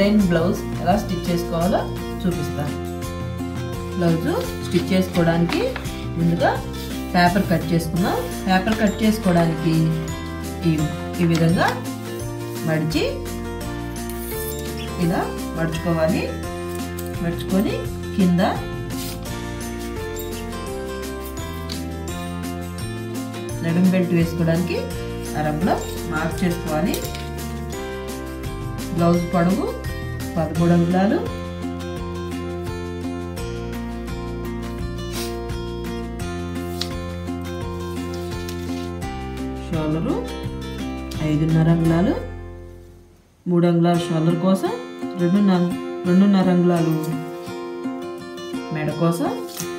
design blouse ఎలా stitch చేసుకోవాలో చూపిస్తాను బ్లౌజు స్టిచ్ చేసుకోవడానికి ముందుగా పేపర్ కట్ చేసుకుందాం పేపర్ కట్ చేసుకోవడానికి ఈ ఈ విధంగా మడిచి ఇలా మడుచుకోవాలి మడుచుకొని కింద నడుం బెల్ట్ వేసుకోవడానికి అరంలో మార్క్ చేసుకోవాలి బ్లౌజ్ పొడవు పదమూడు అంగుళాలు షోలరు ఐదున్నర అంగుళాలు మూడు అంగుళాల షోలర్ కోసం రెండు రెండున్నర అంగుళాలు మెడ కోసం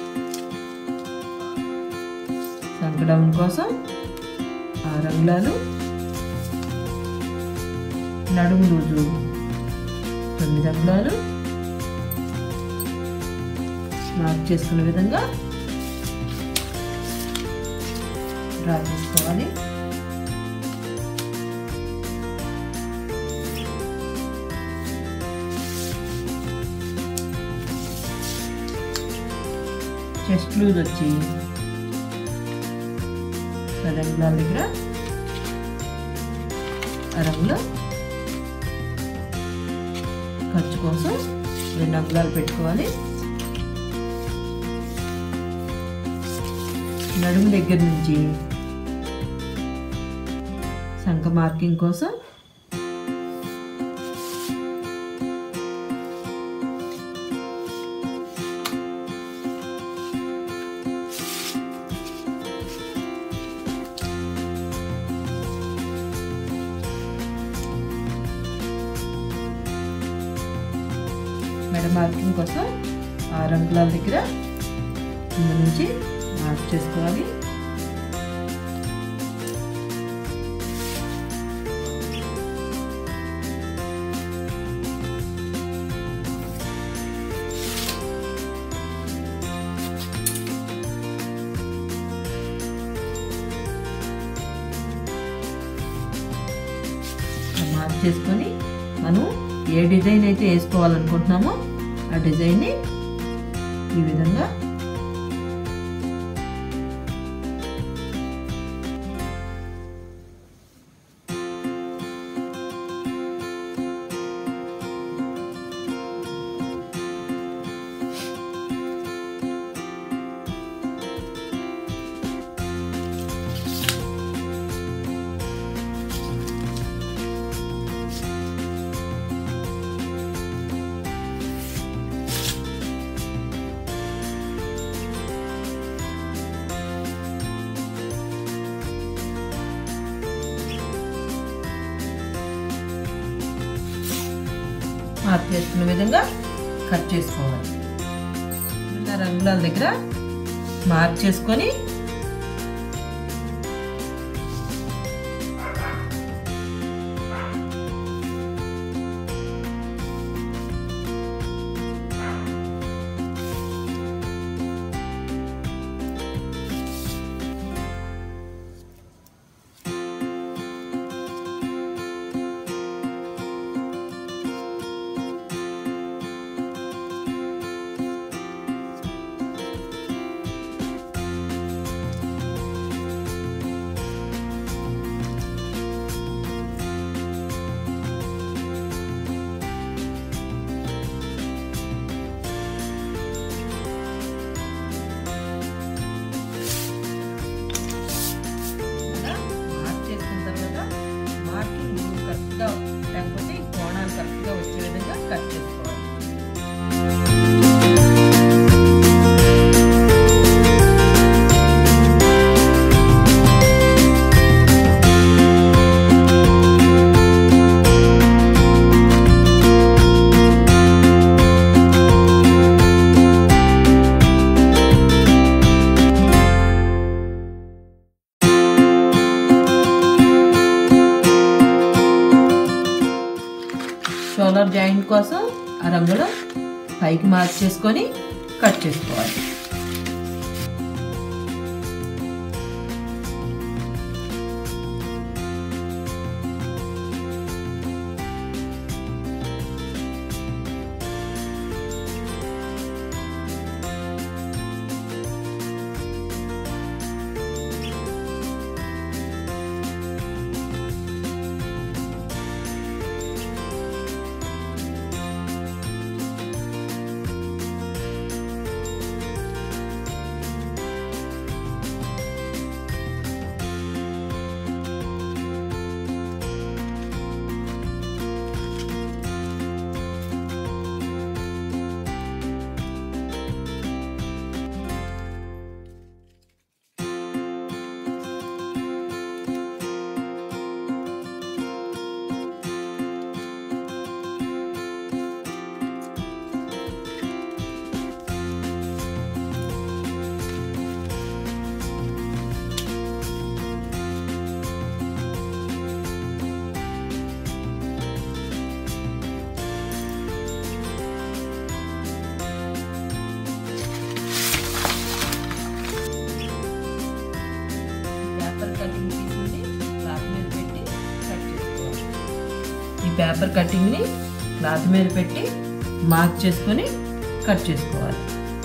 సంకడం కోసం ఆరు అంగుళాలు నడుము లూజు తొమ్మిది అంగుళాలు మార్క్ చేసుకునే విధంగా డ్రా చేసుకోవాలి చెస్ట్ లూజ్ వచ్చి పది అంగుళాల దగ్గర అరంగులో ఖర్చు కోసం రెండు అంగుళాలు పెట్టుకోవాలి నడుము దగ్గర నుంచి సంఖ మార్కింగ్ కోసం మెడ మార్కింగ్ కోసం ఆరు అంగుళాల దగ్గర కింద నుంచి మార్క్ చేసుకోవాలి మార్క్ చేసుకొని మనం ఏ డిజైన్ అయితే వేసుకోవాలనుకుంటున్నామో ఆ డిజైన్ని ఈ విధంగా మార్క్ చేసుకునే విధంగా కట్ చేసుకోవాలి రెండున్నర అంగుళాల దగ్గర మార్క్ చేసుకొని ఇలా మార్క్ చేసుకున్న తర్వాత మార్కింగ్ కరెక్ట్గా లేకపోతే ఈ కోణాలు కరెక్ట్గా వచ్చే విధంగా కట్ చేసుకోవాలి షోల్డర్ జాయింట్ కోసం ఆ రంగులో పైకి మార్క్ చేసుకొని కట్ చేసుకోవాలి పేపర్ కటింగ్ని క్లాత్ మీద పెట్టి మార్క్ చేసుకొని కట్ చేసుకోవాలి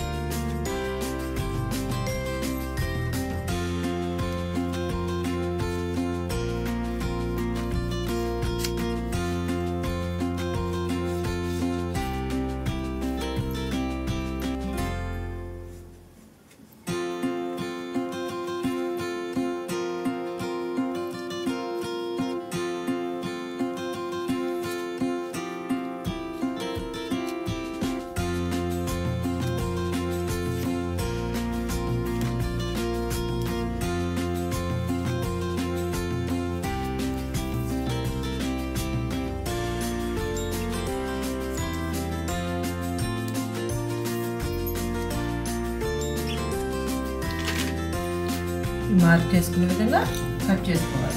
మార్క్ చేసుకునే విధంగా కట్ చేసుకోవాలి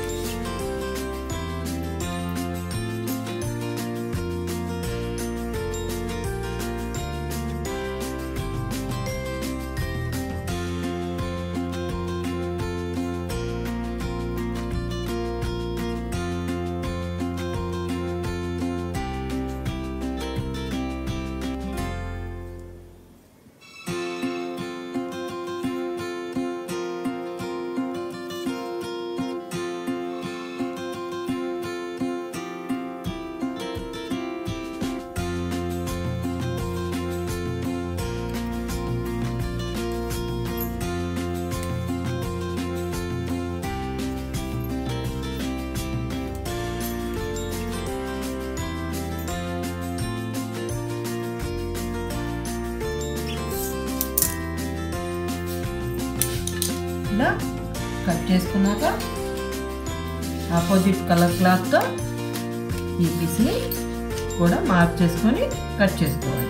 ఇలా కట్ చేసుకున్నాక ఆపోజిట్ కలర్ క్లాత్తో ఈ పీస్ని కూడా మార్క్ చేసుకొని కట్ చేసుకోవాలి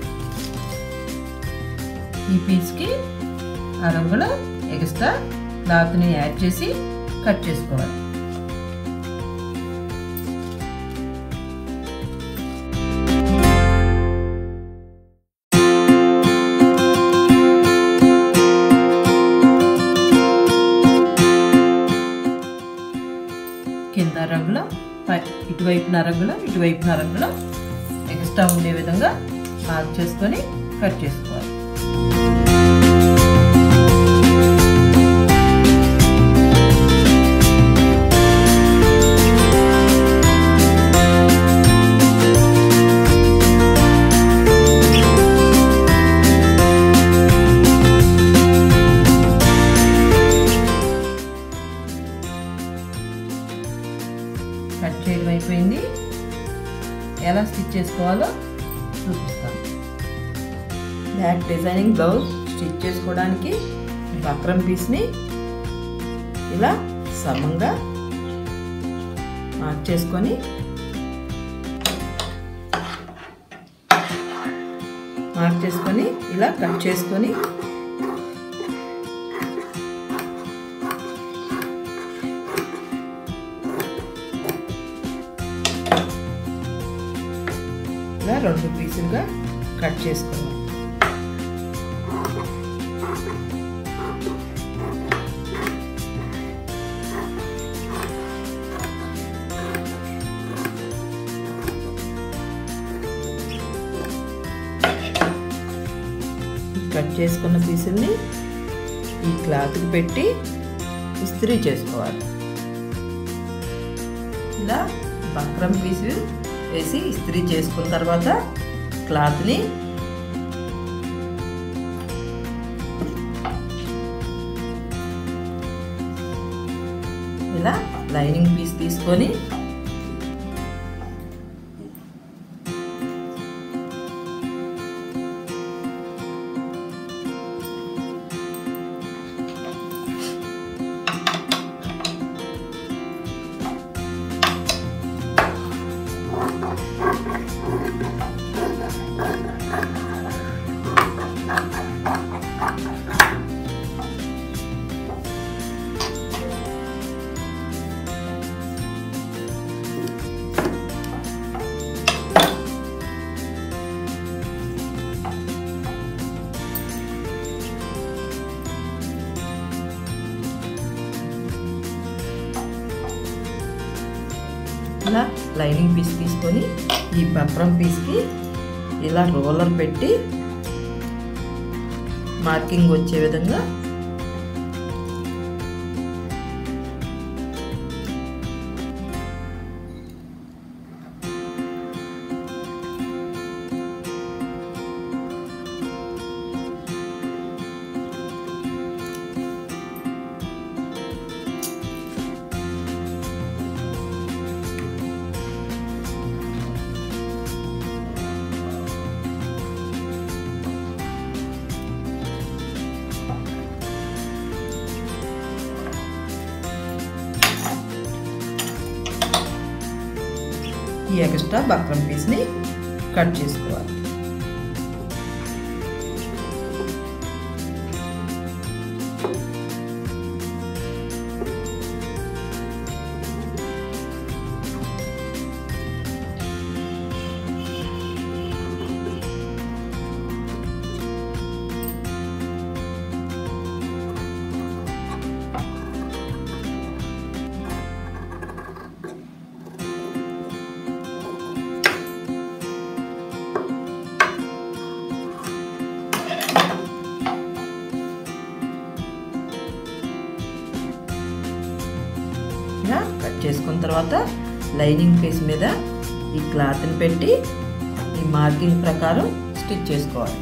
ఈ పీస్కి ఆ రంగులో ఎక్స్ట్రా క్లాత్ని యాడ్ చేసి కట్ చేసుకోవాలి కింద రంగులో పై ఇటువైపున రంగులో ఇటువైపున రంగులో ఎక్స్ట్రా ఉండే విధంగా మార్క్ చేసుకొని కట్ చేసుకోవాలి కట్ చేయడం అయిపోయింది ఎలా స్టిచ్ చేసుకోవాలో చూపిస్తాను బ్యాక్ డిజైనింగ్ బ్లౌజ్ స్టిచ్ చేసుకోవడానికి బక్రం పీస్ని ఇలా సమంగా మార్క్ చేసుకొని మార్క్ చేసుకొని ఇలా కట్ చేసుకొని ఇలా రెండు పీసులుగా కట్ చేసుకోవాలి ఈ కట్ చేసుకున్న పీసుల్ని ఈ క్లాత్కి పెట్టి ఇస్త్రీ చేసుకోవాలి ఇలా బక్రం పీసు వేసి ఇస్త్రీ చేసుకున్న తర్వాత క్లాత్ని ఇలా లైనింగ్ పీస్ తీసుకొని ఇలా లైనింగ్ పీస్ తీసుకొని ఈ పప్పరం పీస్కి ఇలా రోలర్ పెట్టి మార్కింగ్ వచ్చే విధంగా ఈ ఎక్స్ట్రా బక్రం పీస్ని కట్ చేసుకోవాలి ఇలా కట్ చేసుకున్న తర్వాత లైనింగ్ పీస్ మీద ఈ క్లాత్ని పెట్టి ఈ మార్కింగ్ ప్రకారం స్టిచ్ చేసుకోవాలి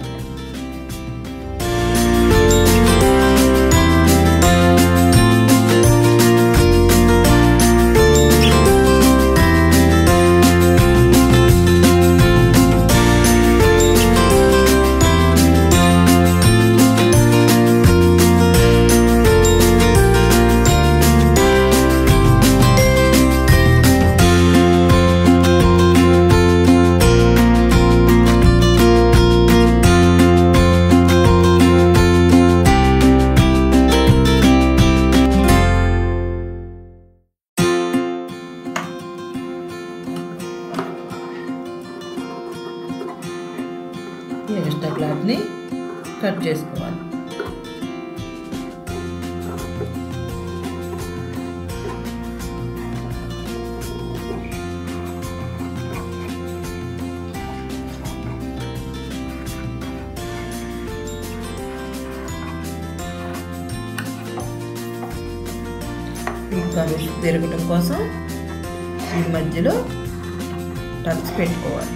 ఈ ఎక్స్ట్రా క్లాత్ని కట్ చేసుకోవాలి ఈ కరువు తిరగటం కోసం ఈ మధ్యలో టక్స్ పెట్టుకోవాలి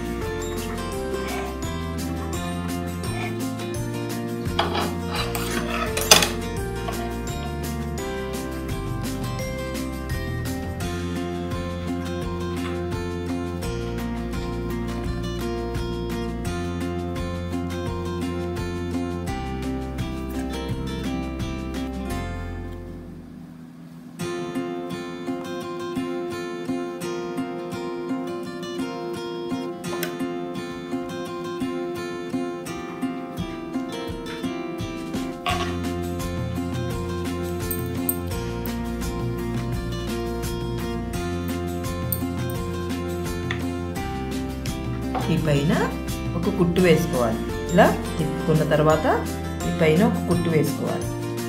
ఈ పైన ఒక కుట్టు వేసుకోవాలి ఇలా తిప్పుకున్న తర్వాత ఈ పైన ఒక కుట్టు వేసుకోవాలి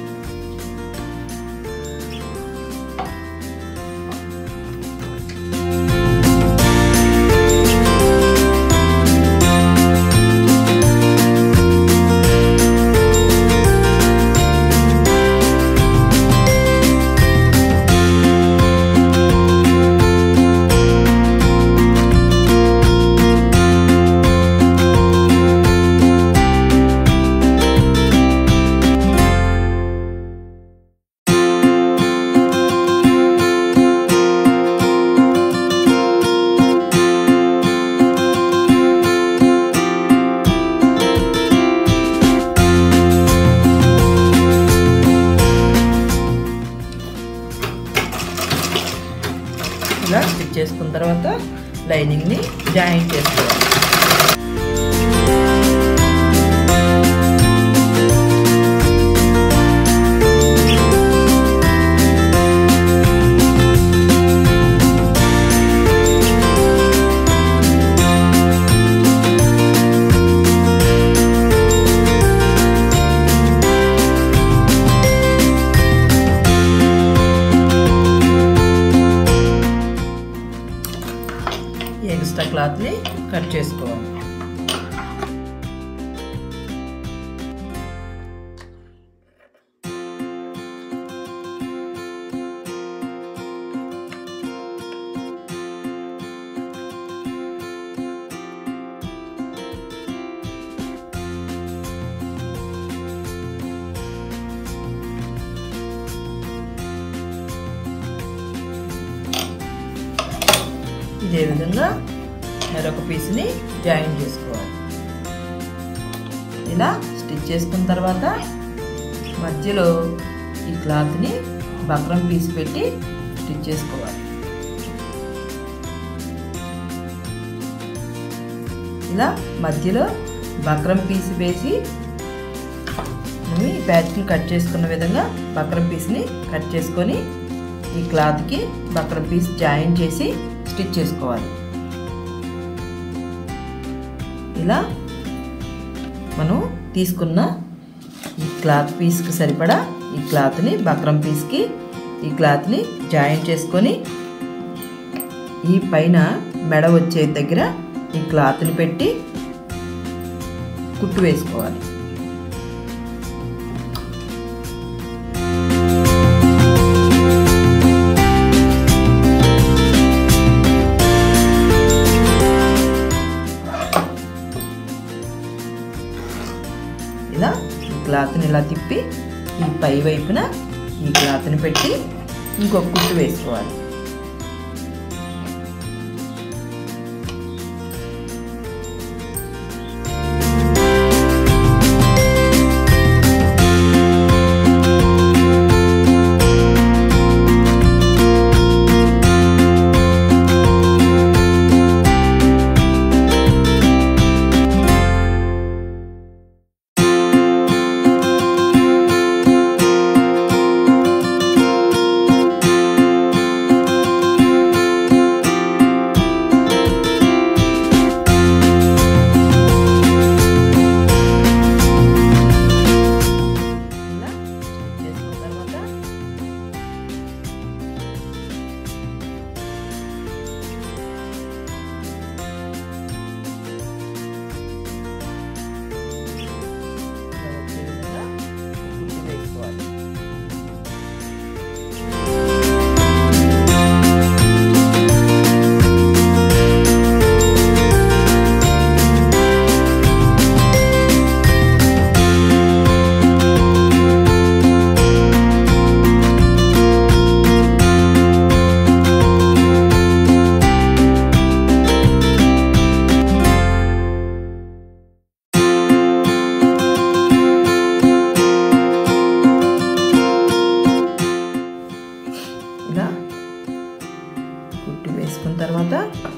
ఇలా స్టిచ్ చేసుకున్న తర్వాత లైనింగ్ని జాయింట్ చేసుకోవాలి చేసుకోవాలి ఇదే విధంగా మరొక పీస్ని జాయిన్ చేసుకోవాలి ఇలా స్టిచ్ చేసుకున్న తర్వాత మధ్యలో ఈ క్లాత్ని బక్రం పీస్ పెట్టి స్టిచ్ చేసుకోవాలి ఇలా మధ్యలో బక్రం పీస్ వేసి మనం ఈ ప్యాచ్ని కట్ చేసుకున్న విధంగా బక్రం పీస్ని కట్ చేసుకొని ఈ క్లాత్కి బక్రం పీస్ జాయిన్ చేసి స్టిచ్ చేసుకోవాలి ఇలా మనం తీసుకున్న ఈ క్లాత్ పీస్కి సరిపడా ఈ క్లాత్ని బక్రం పీస్కి ఈ క్లాత్ని జాయిన్ చేసుకొని ఈ పైన మెడ వచ్చే దగ్గర ఈ క్లాత్ని పెట్టి కుట్టు వేసుకోవాలి ఇలా ఈ క్లాత్ని ఇలా తిప్పి ఈ పై వైపున ఈ క్లాత్ని పెట్టి ఇంకొక కుట్టు వేసుకోవాలి ఇలా స్టిచ్ చేసుకున్న తర్వాత ఇలా వచ్చే విధంగా కుట్టు వేసుకోవాలి ఇలా కుట్టు వేసుకున్న తర్వాత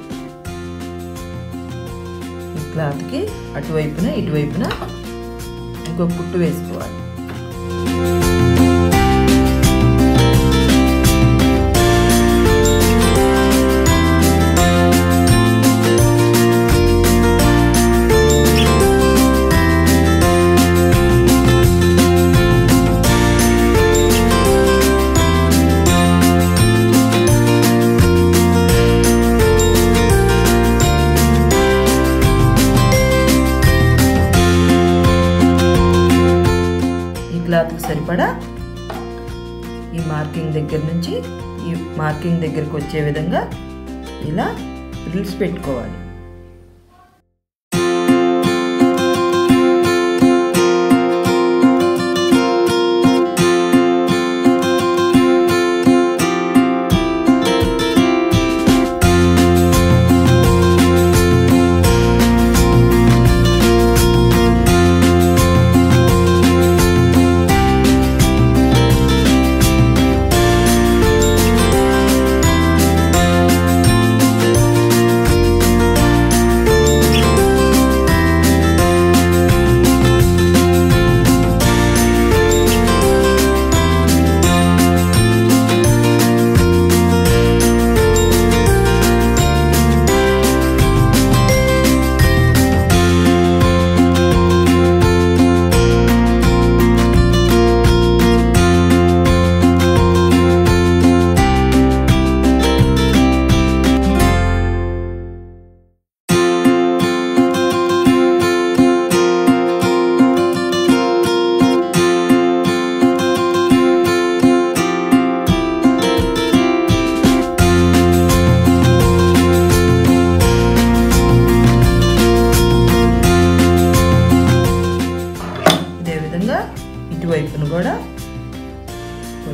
ఈ క్లాత్కి అటువైపున ఇటువైపున ఇంకో కుట్టు వేసుకోవాలి ఈ క్లాత్కి సరిపడా ఈ మార్కింగ్ దగ్గర నుంచి ఈ మార్కింగ్ దగ్గరకు వచ్చే విధంగా ఇలా రిల్స్ పెట్టుకోవాలి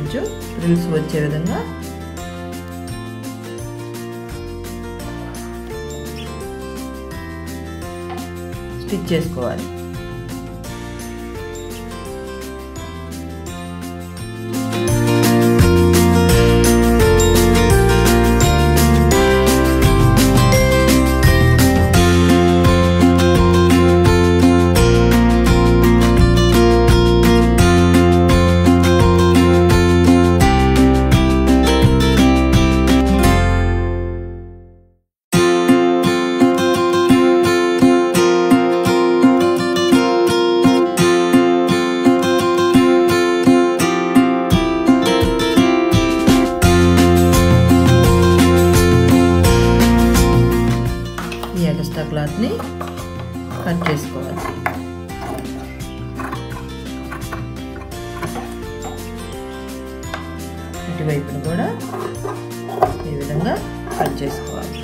కొంచెం ఫ్రిల్స్ వచ్చే విధంగా స్టిచ్ చేసుకోవాలి ఈ ఎక్స్ట్రా క్లాత్ని కట్ చేసుకోవాలి ఇటువైపును కూడా ఈ విధంగా కట్ చేసుకోవాలి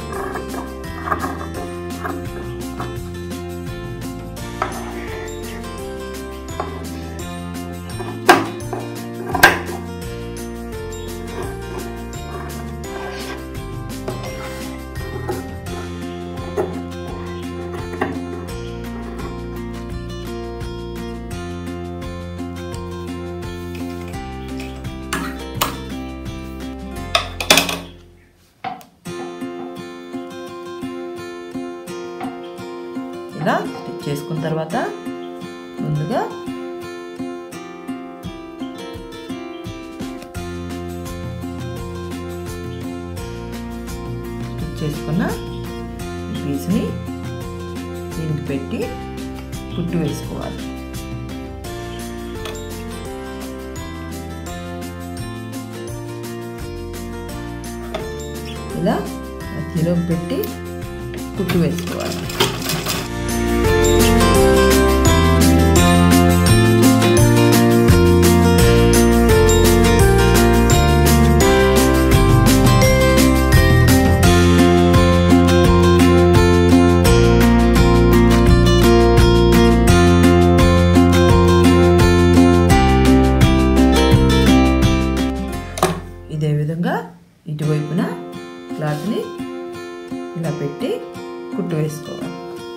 ఇలా స్టిచ్ చేసుకున్న తర్వాత ముందుగా స్టిచ్ చేసుకున్న ఈ పీస్ని దీనికి పెట్టి కుట్టు వేసుకోవాలి ఇలా మధ్యలో పెట్టి కుట్టు వేసుకోవాలి ఇదే విధంగా ఇటువైపున క్లాత్ని ఇలా పెట్టి కుట్టు వేసుకోవాలి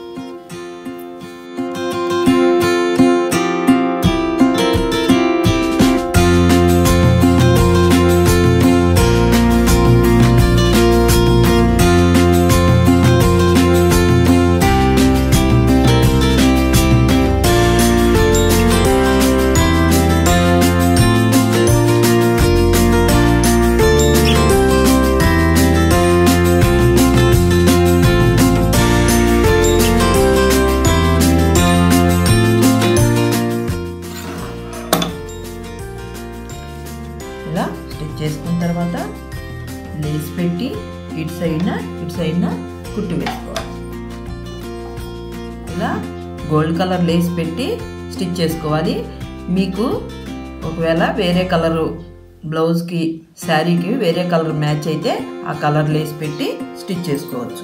ఇలా స్టిచ్ చేసుకున్న తర్వాత లేస్ పెట్టి ఇటు సైడ్న ఇటు సైడ్న కుట్టు వేసుకోవాలి ఇలా గోల్డ్ కలర్ లేస్ పెట్టి స్టిచ్ చేసుకోవాలి మీకు ఒకవేళ వేరే కలరు బ్లౌజ్కి శారీకి వేరే కలర్ మ్యాచ్ అయితే ఆ కలర్ లేస్ పెట్టి స్టిచ్ చేసుకోవచ్చు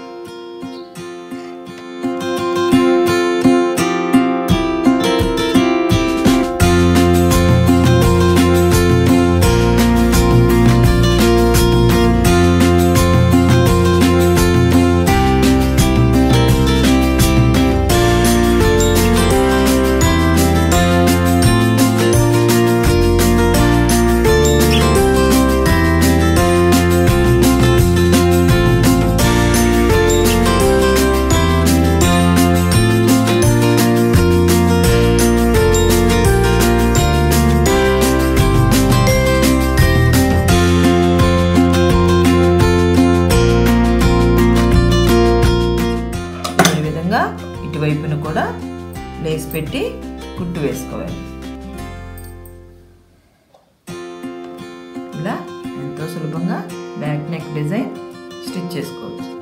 ఈ విధంగా ఇటువైపున కూడా లేస్ పెట్టి కుట్టు వేసుకోవాలి ఇలా ఎంతో సులభంగా బ్యాక్ నెక్ డిజైన్ స్టిచ్ చేసుకోవచ్చు